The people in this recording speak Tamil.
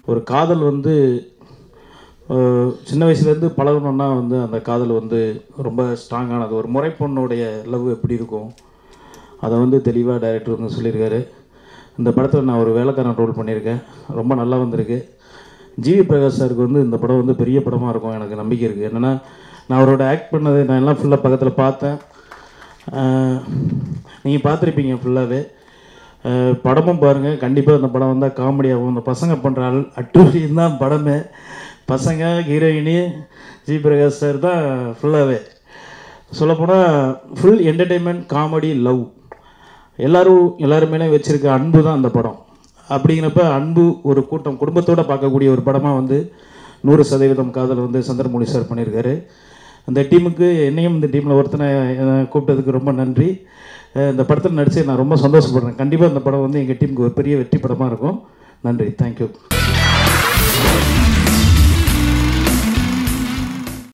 ஒரு காதல் வந்து அஹ், சின்ன வயசுலேருந்து பழகணுன்னா வந்து அந்த காதல் வந்து ரொம்ப ஸ்ட்ராங்கானது ஒரு முறை பொண்ணுடைய லவ் எப்படி இருக்கும் அதை வந்து தெளிவாக டைரக்டர் வந்து சொல்லியிருக்காரு இந்த படத்தில் நான் ஒரு வேலைக்காரன் ரோல் பண்ணியிருக்கேன் ரொம்ப நல்லா வந்திருக்கு ஜிவி பிரகாஷ் சாருக்கு வந்து இந்த படம் வந்து பெரிய படமாக இருக்கும் எனக்கு நம்பிக்கை இருக்குது என்னென்னா நான் அவரோட ஆக்ட் பண்ணது நான் எல்லாம் ஃபுல்லாக பக்கத்தில் பார்த்தேன் நீங்கள் பார்த்துருப்பீங்க ஃபுல்லாகவே படமும் பாருங்கள் கண்டிப்பாக இந்த படம் வந்தால் காமெடியாகும் இந்த பசங்க பண்ணுற அல் அட்டூழியம் தான் படமே பசங்க ஹீரோயினி ஜி பிரகாஷ் சார் தான் ஃபுல்லாகவே சொல்லப்போனால் ஃபுல் என்டர்டெயின்மெண்ட் காமெடி லவ் எல்லாரும் எல்லாருமேலே வச்சுருக்க அன்பு தான் அந்த படம் அப்படிங்கிறப்ப அன்பு ஒரு கூட்டம் குடும்பத்தோடு பார்க்கக்கூடிய ஒரு படமாக வந்து நூறு சதவீதம் காதல் வந்து சந்திரமௌழி சார் பண்ணியிருக்காரு அந்த டீமுக்கு என்னையும் இந்த டீமில் ஒருத்தனை அஹ், கூப்பிட்டதுக்கு ரொம்ப நன்றி அஹ், இந்த படத்தில் நடித்து நான் ரொம்ப சந்தோஷப்படுறேன் கண்டிப்பாக இந்த படம் வந்து எங்கள் டீமுக்கு ஒரு பெரிய வெற்றி படமாக இருக்கும் நன்றி தேங்க்யூ